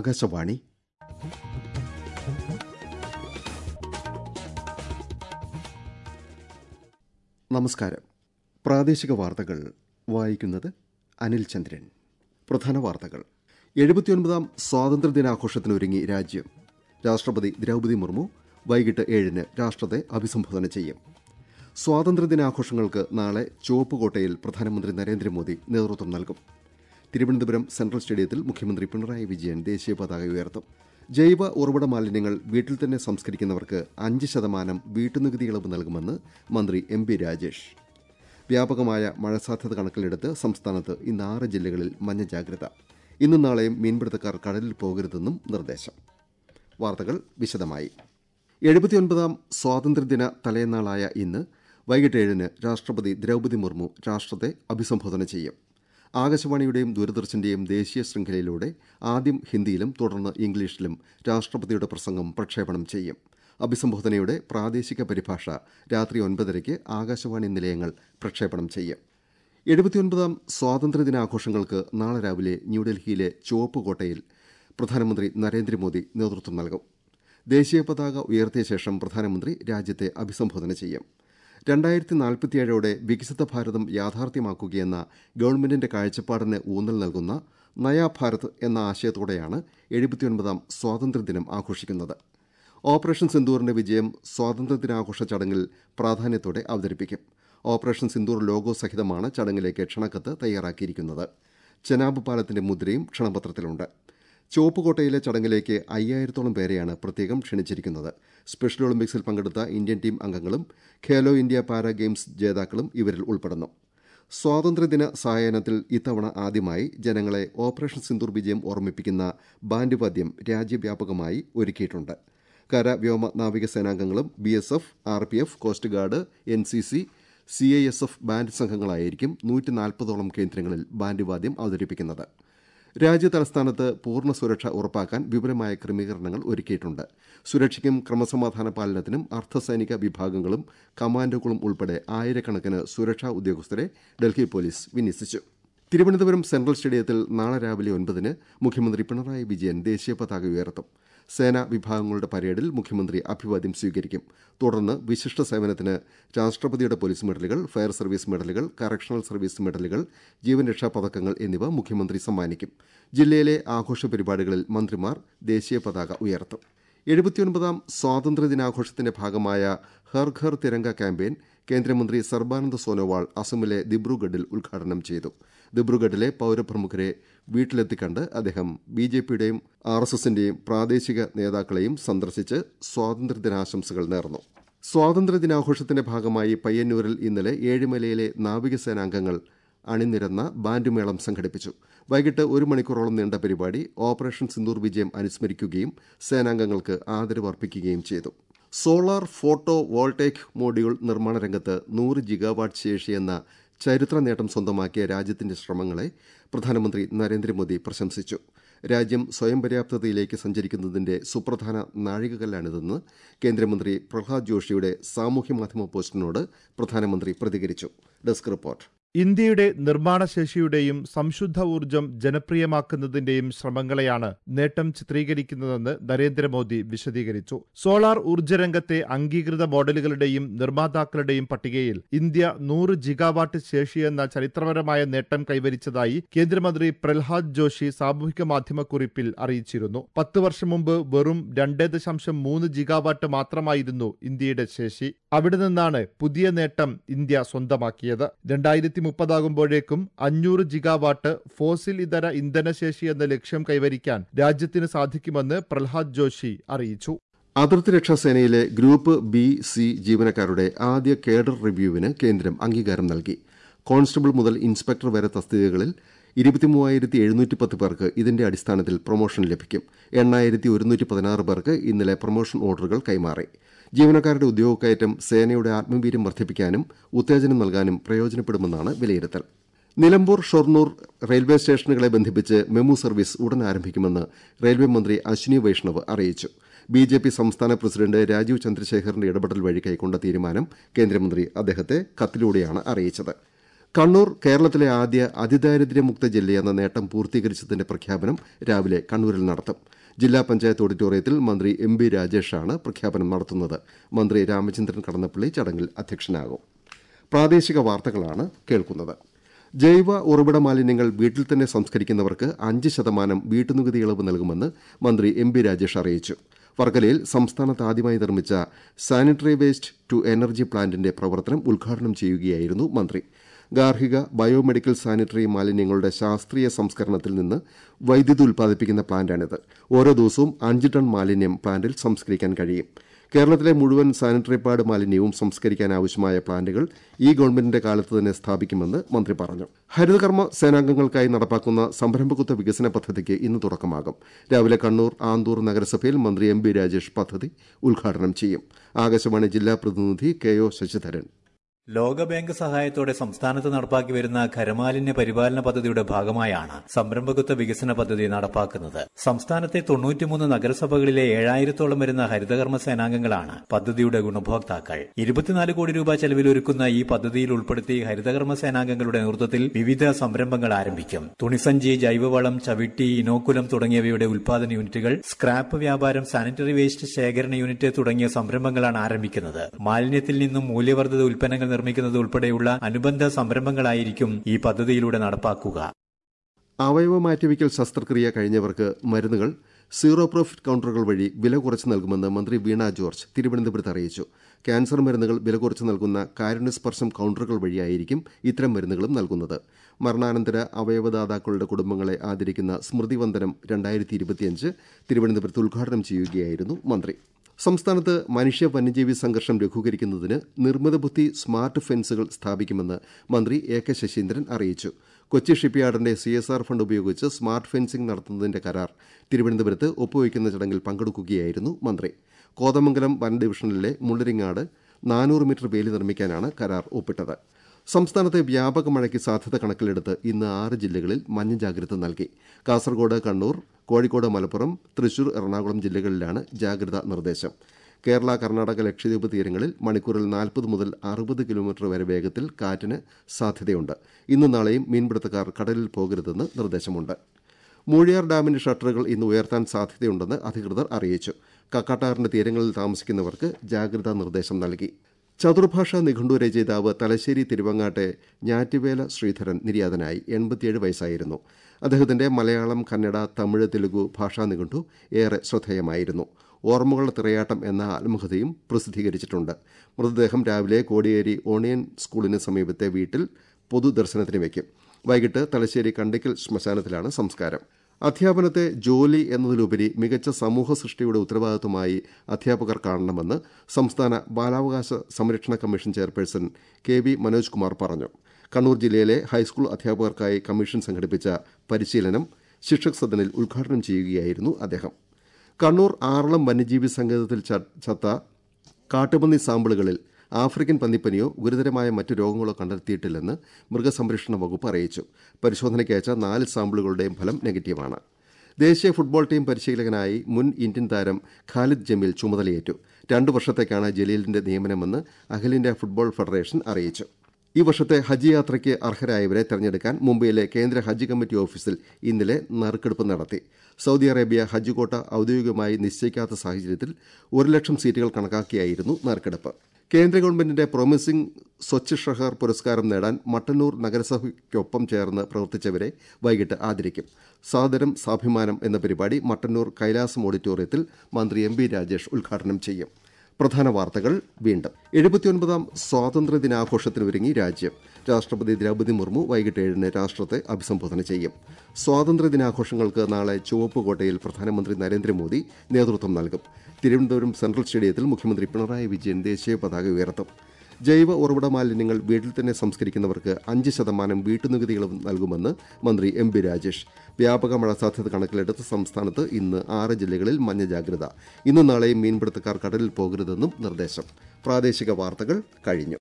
ആകാശവാണി നമസ്കാരം പ്രാദേശിക വാർത്തകൾ വായിക്കുന്നത് അനിൽ ചന്ദ്രൻ പ്രധാന വാർത്തകൾ എഴുപത്തിയൊൻപതാം സ്വാതന്ത്ര്യദിനാഘോഷത്തിനൊരുങ്ങി രാജ്യം രാഷ്ട്രപതി ദ്രൗപദി മുർമു വൈകിട്ട് ഏഴിന് രാഷ്ട്രത്തെ അഭിസംബോധന ചെയ്യും സ്വാതന്ത്ര്യദിനാഘോഷങ്ങൾക്ക് നാളെ ചുവപ്പുകോട്ടയിൽ പ്രധാനമന്ത്രി നരേന്ദ്രമോദി നേതൃത്വം നൽകും തിരുവനന്തപുരം സെൻട്രൽ സ്റ്റേഡിയത്തിൽ മുഖ്യമന്ത്രി പിണറായി വിജയൻ ദേശീയ പതാക ഉയർത്തും ജൈവ ഉറവിട മാലിന്യങ്ങൾ വീട്ടിൽ തന്നെ സംസ്കരിക്കുന്നവർക്ക് അഞ്ച് ശതമാനം വീട്ടുനികുതി ഇളവ് നൽകുമെന്ന് മന്ത്രി എം പി രാജേഷ് വ്യാപകമായ മഴ സാധ്യത കണക്കിലെടുത്ത് സംസ്ഥാനത്ത് ഇന്ന് ആറ് ജില്ലകളിൽ മഞ്ഞ ജാഗ്രത ഇന്നും നാളെയും മീൻപിടുത്തക്കാർ കടലിൽ പോകരുതെന്നും നിർദ്ദേശം വാർത്തകൾ വിശദമായി എഴുപത്തിയൊൻപതാം സ്വാതന്ത്ര്യദിന തലേന്നാളായ ഇന്ന് വൈകിട്ട് ഏഴിന് രാഷ്ട്രപതി ദ്രൗപദി മുർമു രാഷ്ട്രത്തെ അഭിസംബോധന ചെയ്യും ആകാശവാണിയുടെയും ദൂരദർശന്റെയും ദേശീയ ശൃംഖലയിലൂടെ ആദ്യം ഹിന്ദിയിലും തുടർന്ന് ഇംഗ്ലീഷിലും രാഷ്ട്രപതിയുടെ പ്രസംഗം പ്രക്ഷേപണം ചെയ്യും അഭിസംബോധനയുടെ പ്രാദേശിക പരിഭാഷ രാത്രി ഒൻപതരയ്ക്ക് ആകാശവാണി നിലയങ്ങൾ പ്രക്ഷേപണം ചെയ്യും എഴുപത്തിയൊൻപതാം സ്വാതന്ത്ര്യദിനാഘോഷങ്ങൾക്ക് നാളെ രാവിലെ ന്യൂഡൽഹിയിലെ ചുവപ്പുകോട്ടയിൽ പ്രധാനമന്ത്രി നരേന്ദ്രമോദി നേതൃത്വം നൽകും ദേശീയ പതാക ഉയർത്തിയ ശേഷം പ്രധാനമന്ത്രി രാജ്യത്തെ അഭിസംബോധന ചെയ്യും രണ്ടായിരത്തി നാൽപ്പത്തിയേഴോടെ വികസിത ഭാരതം യാഥാർത്ഥ്യമാക്കുകയെന്ന ഗവൺമെന്റിന്റെ കാഴ്ചപ്പാടിന് ഊന്നൽ നൽകുന്ന നയാ ഭാരത് എന്ന ആശയത്തോടെയാണ് എഴുപത്തിയൊൻപതാം സ്വാതന്ത്ര്യദിനം ആഘോഷിക്കുന്നത് ഓപ്പറേഷൻ സിന്ദൂറിന്റെ വിജയം സ്വാതന്ത്ര്യദിനാഘോഷ ചടങ്ങിൽ പ്രാധാന്യത്തോടെ അവതരിപ്പിക്കും ഓപ്പറേഷൻ സിന്ദൂർ ലോഗോ സഹിതമാണ് ചടങ്ങിലേക്ക് ക്ഷണക്കത്ത് തയ്യാറാക്കിയിരിക്കുന്നത് ചെനാബ് പാലത്തിന്റെ മുദ്രയും ക്ഷണപത്രത്തിലുണ്ട് ചുവപ്പുകോട്ടയിലെ ചടങ്ങിലേക്ക് അയ്യായിരത്തോളം പേരെയാണ് പ്രത്യേകം ക്ഷണിച്ചിരിക്കുന്നത് സ്പെഷ്യൽ ഒളിമ്പിക്സിൽ പങ്കെടുത്ത ഇന്ത്യൻ ടീം അംഗങ്ങളും ഖേലോ ഇന്ത്യ പാരാ ഗെയിംസ് ജേതാക്കളും ഇവരിൽ ഉൾപ്പെടുന്നു സ്വാതന്ത്ര്യദിന സായാഹ്നത്തിൽ ഇത്തവണ ആദ്യമായി ജനങ്ങളെ ഓപ്പറേഷൻ സിന്ദൂർ വിജയം ഓർമ്മിപ്പിക്കുന്ന ബാൻഡ് വാദ്യം രാജ്യവ്യാപകമായി ഒരുക്കിയിട്ടുണ്ട് കര വ്യോമ നാവിക സേനാംഗങ്ങളും B S F R P F coast guard N C C C I S F band സംഘങ്ങളായിരിക്കും നൂറ്റി നാൽപ്പതോളം കേന്ദ്രങ്ങളിൽ ബാൻഡ് വാദ്യം അവതരിപ്പിക്കുന്നത് രാജ്യ തലസ്ഥാനത്ത് പൂർണ്ണ സുരക്ഷ ഉറപ്പാക്കാൻ വിപുലമായ ക്രമീകരണങ്ങൾ ഒരുക്കിയിട്ടുണ്ട് സുരക്ഷയ്ക്കും ക്രമസമാധാന പാലനത്തിനും അർദ്ധസൈനിക വിഭാഗങ്ങളും കമാൻഡോകളും ഉൾപ്പെടെ ആയിരക്കണക്കിന് സുരക്ഷാ ഉദ്യോഗസ്ഥരെ ഡൽഹി പോലീസ് വിന്യസിച്ചു തിരുവനന്തപുരം സെൻട്രൽ സ്റ്റേഡിയത്തിൽ നാളെ രാവിലെ ഒൻപതിന് മുഖ്യമന്ത്രി പിണറായി വിജയൻ ദേശീയ പതാക ഉയർത്തും സേനാ വിഭാഗങ്ങളുടെ പരേഡിൽ മുഖ്യമന്ത്രി അഭിവാദ്യം സ്വീകരിക്കും തുടർന്ന് വിശിഷ്ട സേവനത്തിന് രാഷ്ട്രപതിയുടെ പോലീസ് മെഡലുകൾ ഫയർ സർവീസ് മെഡലുകൾ കറക്ഷണൽ സർവീസ് മെഡലുകൾ ജീവൻ രക്ഷാ പതക്കങ്ങൾ എന്നിവ മുഖ്യമന്ത്രി സമ്മാനിക്കും ജില്ലയിലെ ആഘോഷ പരിപാടികളിൽ മന്ത്രിമാർ ദേശീയ പതാക ഉയർത്തും എഴുപത്തിയൊൻപതാം സ്വാതന്ത്ര്യദിനാഘോഷത്തിന്റെ ഭാഗമായ ഹർ ഘർ തിരങ്ക ക്യാമ്പയിൻ കേന്ദ്രമന്ത്രി സർബാനന്ദ സോനോവാൾ അസമിലെ ദിബ്രുഗഡിൽ ഉദ്ഘാടനം ചെയ്തു ദിബ്രുഗഡിലെ പൌരപ്രമുഖരെ വീട്ടിലെത്തിക്കണ്ട് അദ്ദേഹം ബി ജെ പിയുടെയും ആർ എസ് എസിന്റെയും പ്രാദേശിക നേതാക്കളെയും സന്ദർശിച്ച് സ്വാതന്ത്ര്യദിനാശംസകൾ നേർന്നു സ്വാതന്ത്ര്യദിനാഘോഷത്തിന്റെ ഭാഗമായി പയ്യന്നൂരിൽ ഇന്നലെ ഏഴിമലയിലെ നാവികസേനാംഗങ്ങൾ അണിനിരന്ന ബാൻഡ് മേളം സംഘടിപ്പിച്ചു വൈകിട്ട് ഒരു മണിക്കൂറോളം നീണ്ട പരിപാടി ഓപ്പറേഷൻ സിന്ദൂർ വിജയം അനുസ്മരിക്കുകയും സേനാംഗങ്ങൾക്ക് ആദരവ് അർപ്പിക്കുകയും ചെയ്തു സോളാർ ഫോട്ടോ വോൾട്ടേക് മോഡ്യൂൾ നിർമ്മാണ രംഗത്ത് നൂറ് ജിഗാവാട്ട് ശേഷിയെന്ന ചരിത്ര നേട്ടം സ്വന്തമാക്കിയ രാജ്യത്തിന്റെ ശ്രമങ്ങളെ പ്രധാനമന്ത്രി നരേന്ദ്രമോദി പ്രശംസിച്ചു രാജ്യം സ്വയം പര്യാപ്തതയിലേക്ക് സഞ്ചരിക്കുന്നതിന്റെ സുപ്രധാന നാഴികകല്ലാണിതെന്ന് കേന്ദ്രമന്ത്രി പ്രഹ്ലാദ് ജോഷിയുടെ സാമൂഹ്യമാധ്യമ പോസ്റ്റിനോട് പ്രധാനമന്ത്രി പ്രതികരിച്ചു ഡെസ്ക് റിപ്പോർട്ട് ഇന്ത്യയുടെ നിർമ്മാണശേഷിയുടെയും സംശുദ്ധ ഊർജം ജനപ്രിയമാക്കുന്നതിന്റെയും ശ്രമങ്ങളെയാണ് നേട്ടം ചിത്രീകരിക്കുന്നതെന്ന് നരേന്ദ്രമോദി വിശദീകരിച്ചു സോളാർ ഊർജ്ജരംഗത്തെ അംഗീകൃത മോഡലുകളുടെയും നിർമ്മാതാക്കളുടെയും പട്ടികയിൽ ഇന്ത്യ നൂറ് ജിഗാവാട്ട് ശേഷിയെന്ന ചരിത്രപരമായ നേട്ടം കൈവരിച്ചതായി കേന്ദ്രമന്ത്രി പ്രഹ്ലാദ് ജോഷി സാമൂഹിക മാധ്യമക്കുറിപ്പിൽ അറിയിച്ചിരുന്നു പത്ത് വർഷം മുമ്പ് വെറും രണ്ട് ദശാംശം മൂന്ന് ജിഗാവാട്ട് മാത്രമായിരുന്നു ഇന്ത്യയുടെ ശേഷി അവിടെ നിന്നാണ് പുതിയ നേട്ടം ഇന്ത്യ സ്വന്തമാക്കിയത് രണ്ടായിരത്തി മുപ്പതാകുമ്പോഴേക്കും അഞ്ഞൂറ് ജിഗാവാട്ട് ഫോസിൽ ഇതര ഇന്ധനശേഷി എന്ന ലക്ഷ്യം കൈവരിക്കാൻ രാജ്യത്തിന് സാധിക്കുമെന്ന് പ്രഹ്ലാദ് ജോഷി അറിയിച്ചു അതിർത്തി രക്ഷാസേനയിലെ ഗ്രൂപ്പ് ബി സി ജീവനക്കാരുടെ ആദ്യ കേഡർ റിവ്യൂവിന് കേന്ദ്രം അംഗീകാരം നൽകി കോൺസ്റ്റബിൾ മുതൽ ഇൻസ്പെക്ടർ വരെ തസ്തികകളിൽ ഇരുപത്തിമൂവായിരത്തി എഴുന്നൂറ്റി പത്ത് പേർക്ക് ഇതിന്റെ അടിസ്ഥാനത്തിൽ പ്രൊമോഷൻ ലഭിക്കും എണ്ണായിരത്തി ഒരുന്നൂറ്റി പതിനാറ് പേർക്ക് ഇന്നലെ പ്രൊമോഷൻ ഓർഡറുകൾ കൈമാറി ജീവനക്കാരുടെ ഉദ്യോഗക്കയറ്റം സേനയുടെ ആത്മവീര്യം വർദ്ധിപ്പിക്കാനും ഉത്തേജനം നൽകാനും പ്രയോജനപ്പെടുമെന്നാണ് വിലയിരുത്തൽ നിലമ്പൂർ ഷൊർണൂർ റെയിൽവേ സ്റ്റേഷനുകളെ ബന്ധിപ്പിച്ച് മെമു സർവീസ് ഉടൻ ആരംഭിക്കുമെന്ന് റെയിൽവേ മന്ത്രി അശ്വിനി വൈഷ്ണവ് അറിയിച്ചു ബി ജെ പി സംസ്ഥാന പ്രസിഡന്റ് രാജീവ് ചന്ദ്രശേഖറിന്റെ ഇടപെടൽ വഴി കൈക്കൊണ്ട തീരുമാനം കേന്ദ്രമന്ത്രി അദ്ദേഹത്തെ കത്തിലൂടെയാണ് അറിയിച്ചത് കണ്ണൂർ കേരളത്തിലെ ആദ്യ അതിദാരിദ്ര്യമുക്ത ജില്ലയെന്ന നേട്ടം പൂർത്തീകരിച്ചതിന്റെ പ്രഖ്യാപനം രാവിലെ കണ്ണൂരിൽ നടത്തും ജില്ലാ പഞ്ചായത്ത് ഓഡിറ്റോറിയത്തിൽ മന്ത്രി എം ബി രാജേഷാണ് പ്രഖ്യാപനം നടത്തുന്നത് മന്ത്രി രാമചന്ദ്രൻ കടന്നപ്പള്ളി ചടങ്ങിൽ അധ്യക്ഷനാകും പ്രാദേശിക വാർത്തകളാണ് കേൾക്കുന്നത് ജൈവ ഉറവിട മാലിന്യങ്ങൾ വീട്ടിൽ തന്നെ സംസ്കരിക്കുന്നവർക്ക് അഞ്ച് ശതമാനം വീട്ടുനികുതി ഇളവ് നൽകുമെന്ന് മന്ത്രി എം ബി രാജേഷ് അറിയിച്ചു വർക്കലയിൽ സംസ്ഥാനത്ത് ആദ്യമായി നിർമ്മിച്ച സാനിറ്ററി വേസ്റ്റ് ടു എനർജി പ്ലാന്റിന്റെ പ്രവർത്തനം ഉദ്ഘാടനം ചെയ്യുകയായിരുന്നു മന്ത്രി ഗാർഹിക ബയോമെഡിക്കൽ സാനിറ്ററി മാലിന്യങ്ങളുടെ ശാസ്ത്രീയ സംസ്കരണത്തിൽ നിന്ന് വൈദ്യുതി ഉൽപ്പാദിപ്പിക്കുന്ന പ്ലാന്റാണിത് ഓരോ ദിവസവും അഞ്ച് ടൺ മാലിന്യം പ്ലാന്റിൽ സംസ്കരിക്കാൻ കഴിയും കേരളത്തിലെ മുഴുവൻ സാനിറ്ററി പാഡ് മാലിന്യവും സംസ്കരിക്കാൻ ആവശ്യമായ പ്ലാന്റുകൾ ഈ ഗവൺമെന്റിന്റെ കാലത്ത് തന്നെ സ്ഥാപിക്കുമെന്ന് മന്ത്രി പറഞ്ഞു ഹരിതകർമ്മ സേനാംഗങ്ങൾക്കായി നടപ്പാക്കുന്ന സംരംഭകത്വ വികസന പദ്ധതിക്ക് ഇന്ന് തുടക്കമാകും രാവിലെ കണ്ണൂർ ആന്തൂർ നഗരസഭയിൽ മന്ത്രി എം ബി രാജേഷ് പദ്ധതി ഉദ്ഘാടനം ചെയ്യും ആകാശവാണി ജില്ലാ പ്രതിനിധി കെ ഒ ശശിധരൻ ലോകബാങ്ക് സഹായത്തോടെ സംസ്ഥാനത്ത് നടപ്പാക്കി വരുന്ന ഖരമാലിന്യ പരിപാലന പദ്ധതിയുടെ ഭാഗമായാണ് സംരംഭകത്വ വികസന പദ്ധതി നടപ്പാക്കുന്നത് സംസ്ഥാനത്തെ തൊണ്ണൂറ്റിമൂന്ന് നഗരസഭകളിലെ ഏഴായിരത്തോളം വരുന്ന ഹരിതകർമ്മ സേനാംഗങ്ങളാണ് പദ്ധതിയുടെ ഗുണഭോക്താക്കൾ ഇരുപത്തിനാല് കോടി രൂപ ചെലവിൽ ഒരുക്കുന്ന ഈ പദ്ധതിയിൽ ഉൾപ്പെടുത്തി ഹരിതകർമ്മ സേനാംഗങ്ങളുടെ നേതൃത്വത്തിൽ വിവിധ സംരംഭങ്ങൾ ആരംഭിക്കും തുണിസഞ്ചി ജൈവവളം ചവിട്ടി ഇനോക്കുലം തുടങ്ങിയവയുടെ ഉൽപാദന യൂണിറ്റുകൾ സ്ക്രാപ്പ് വ്യാപാരം സാനിറ്ററി വേസ്റ്റ് ശേഖരണ യൂണിറ്റ് തുടങ്ങിയ സംരംഭങ്ങളാണ് ആരംഭിക്കുന്നത് മാലിന്യത്തിൽ നിന്നും മൂല്യവർദ്ധിത ഉൽപ്പന്നങ്ങൾ നിർമ്മിക്കുന്നത് ഉൾപ്പെടെയുള്ള അനുബന്ധ സംരംഭങ്ങളായിരിക്കും ഈ പദ്ധതിയിലൂടെ നടപ്പാക്കുക അവയവ മാറ്റിവയ്ക്കൽ ശസ്ത്രക്രിയ കഴിഞ്ഞവർക്ക് മരുന്നുകൾ സീറോ പ്രോഫിറ്റ് കൌണ്ടറുകൾ വഴി വില കുറച്ച് നൽകുമെന്ന് മന്ത്രി വീണ ജോർജ് തിരുവനന്തപുരത്ത് അറിയിച്ചു ക്യാൻസർ മരുന്നുകൾ വില കുറച്ച് നൽകുന്ന കാരുണ്യസ്പർശം കൌണ്ടറുകൾ വഴിയായിരിക്കും ഇത്തരം മരുന്നുകളും നൽകുന്നത് മരണാനന്തര അവയവദാതാക്കളുടെ കുടുംബങ്ങളെ ആദരിക്കുന്ന സ്മൃതിവന്ദനം രണ്ടായിരത്തി ഇരുപത്തിയഞ്ച് തിരുവനന്തപുരത്ത് ഉദ്ഘാടനം ചെയ്യുകയായിരുന്നു മന്ത്രി സംസ്ഥാനത്ത് മനുഷ്യ വന്യജീവി സംഘർഷം ലഘൂകരിക്കുന്നതിന് നിർമ്മിത ബുദ്ധി സ്മാർട്ട് ഫെൻസുകൾ സ്ഥാപിക്കുമെന്ന് മന്ത്രി എ കെ ശശീന്ദ്രൻ അറിയിച്ചു കൊച്ചി ഷിപ്പ്യാർഡിന്റെ സി എസ് ആർ ഫണ്ട് ഉപയോഗിച്ച് സ്മാർട്ട് ഫെൻസിംഗ് നടത്തുന്നതിന്റെ കരാർ തിരുവനന്തപുരത്ത് ഒപ്പുവയ്ക്കുന്ന ചടങ്ങിൽ പങ്കെടുക്കുകയായിരുന്നു മന്ത്രി കോതമംഗലം വൻ ഡിവിഷനിലെ മുള്ളരിങ്ങാട് നാനൂറ് മീറ്റർ വേലി നിർമ്മിക്കാനാണ് കരാർ ഒപ്പിട്ടത് സംസ്ഥാനത്തെ വ്യാപക മഴയ്ക്ക് സാധ്യത കണക്കിലെടുത്ത് ഇന്ന് ആറ് ജില്ലകളിൽ മഞ്ഞ ജാഗ്രത നൽകി കാസർഗോഡ് കണ്ണൂർ കോഴിക്കോട് മലപ്പുറം തൃശൂർ എറണാകുളം ജില്ലകളിലാണ് ജാഗ്രതാ നിർദ്ദേശം കേരള കർണാടക ലക്ഷദ്വീപ് തീരങ്ങളിൽ മണിക്കൂറിൽ നാൽപ്പത് മുതൽ അറുപത് കിലോമീറ്റർ വരെ വേഗത്തിൽ കാറ്റിന് സാധ്യതയുണ്ട് ഇന്നും നാളെയും മീൻപിടുത്തക്കാർ കടലിൽ പോകരുതെന്ന് നിർദ്ദേശമുണ്ട് മൂഴിയാർ ഡാമിന്റെ ഷട്ടറുകൾ ഇന്ന് ഉയർത്താൻ സാധ്യതയുണ്ടെന്ന് അധികൃതർ അറിയിച്ചു കക്കാട്ടാറിന്റെ തീരങ്ങളിൽ താമസിക്കുന്നവർക്ക് ജാഗ്രതാ നിർദ്ദേശം നൽകി ചതുർഭാഷാ നിഘണ്ടു രചയിതാവ് തലശ്ശേരി തിരുവങ്ങാട്ടെ ഞാറ്റുവേല ശ്രീധരൻ നിര്യാതനായി എൺപത്തിയേഴ് വയസ്സായിരുന്നു അദ്ദേഹത്തിന്റെ മലയാളം കന്നഡ തമിഴ് തെലുഗു ഭാഷാ നിഘണ്ടു ഏറെ ശ്രദ്ധേയമായിരുന്നു ഓർമ്മകളുടെ തിറയാട്ടം എന്ന ആത്മകഥയും പ്രസിദ്ധീകരിച്ചിട്ടുണ്ട് മൃതദേഹം രാവിലെ കോടിയേരി ഓണിയൻ സ്കൂളിന് സമീപത്തെ വീട്ടിൽ പൊതുദർശനത്തിന് വയ്ക്കും വൈകിട്ട് തലശ്ശേരി കണ്ടിക്കൽ ശ്മശാനത്തിലാണ് സംസ്കാരം അധ്യാപനത്തെ ജോലി എന്നതിലുപരി മികച്ച സമൂഹ സൃഷ്ടിയുടെ ഉത്തരവാദിത്വമായി അധ്യാപകർ കാണണമെന്ന് സംസ്ഥാന ബാലാവകാശ സംരക്ഷണ commission chairperson K V Manoj Kumar പറഞ്ഞു കണ്ണൂർ ജില്ലയിലെ ഹൈസ്കൂൾ അധ്യാപകർക്കായി കമ്മീഷൻ സംഘടിപ്പിച്ച പരിശീലനം ശിക്ഷക് സദനിൽ ഉദ്ഘാടനം ചെയ്യുകയായിരുന്നു അദ്ദേഹം കണ്ണൂർ ആറളം വന്യജീവി സങ്കേതത്തിൽ ചത്ത കാട്ടുപന്നി സാമ്പിളുകളിൽ ആഫ്രിക്കൻ പന്നിപ്പനിയോ ഗുരുതരമായ മറ്റു രോഗങ്ങളോ കണ്ടെത്തിയിട്ടില്ലെന്ന് മൃഗസംരക്ഷണ വകുപ്പ് അറിയിച്ചു പരിശോധനയ്ക്കയച്ച നാല് സാമ്പിളുകളുടെയും ഫലം നെഗറ്റീവാണ് ദേശീയ ഫുട്ബോൾ ടീം പരിശീലകനായി മുൻ ഇന്ത്യൻ താരം ഖാലിദ് ജമീൽ ചുമതലയേറ്റു രണ്ടു വർഷത്തേക്കാണ് ജലീലിന്റെ നിയമനമെന്ന് അഖിലേന്ത്യാ ഫുട്ബോൾ ഫെഡറേഷൻ അറിയിച്ചു ഈ വർഷത്തെ ഹജ്ജ് യാത്രയ്ക്ക് അർഹരായവരെ തെരഞ്ഞെടുക്കാൻ മുംബൈയിലെ കേന്ദ്ര ഹജ്ജ് കമ്മിറ്റി ഓഫീസിൽ ഇന്നലെ നറുക്കെടുപ്പ് നടത്തി സൗദി അറേബ്യ ഹജ്ജ് കോട്ട ഔദ്യോഗികമായി നിശ്ചയിക്കാത്ത സാഹചര്യത്തിൽ ഒരു ലക്ഷം സീറ്റുകൾ കണക്കാക്കിയായിരുന്നു നറുക്കെടുപ്പ് കേന്ദ്ര ഗവൺമെന്റിന്റെ പ്രോമിസിംഗ് സ്വച്ഛ് ഷഹർ പുരസ്കാരം നേടാൻ മട്ടന്നൂർ നഗരസഭയ്ക്കൊപ്പം ചേർന്ന് പ്രവർത്തിച്ചവരെ വൈകിട്ട് ആദരിക്കും സാദരം സാഭിമാനം എന്ന പരിപാടി മട്ടന്നൂർ കൈലാസം ഓഡിറ്റോറിയത്തിൽ മന്ത്രി എം ബി രാജേഷ് ഉദ്ഘാടനം ചെയ്യും പ്രധാന വാർത്തകൾ വീണ്ടും എഴുപത്തിയൊൻപതാം സ്വാതന്ത്ര്യ ദിനാഘോഷത്തിനൊരുങ്ങി രാജ്യം രാഷ്ട്രപതി ദ്രൗപദി മുർമു വൈകിട്ട് ഏഴിന് രാഷ്ട്രത്തെ അഭിസംബോധന ചെയ്യും സ്വാതന്ത്ര്യ ദിനാഘോഷങ്ങൾക്ക് നാളെ ചുവപ്പുകോട്ടയിൽ പ്രധാനമന്ത്രി നരേന്ദ്രമോദി നേതൃത്വം നൽകും തിരുവനന്തപുരം സെൻട്രൽ സ്റ്റേഡിയത്തിൽ മുഖ്യമന്ത്രി പിണറായി വിജയൻ ദേശീയ പതാക ഉയർത്തും ജൈവ ഉറവിട മാലിന്യങ്ങൾ വീട്ടിൽ തന്നെ സംസ്കരിക്കുന്നവർക്ക് അഞ്ച് ശതമാനം വീട്ടുനികുതി ഇളവ് നൽകുമെന്ന് മന്ത്രി എം ബി രാജേഷ് വ്യാപക മഴ സാധ്യത കണക്കിലെടുത്ത് സംസ്ഥാനത്ത് ഇന്ന് ആറ് ജില്ലകളിൽ മഞ്ഞ ജാഗ്രത ഇന്നും നാളെയും മീൻപിടുത്തക്കാർ കടലിൽ പോകരുതെന്നും നിർദ്ദേശം പ്രാദേശിക വാർത്തകൾ കഴിഞ്ഞു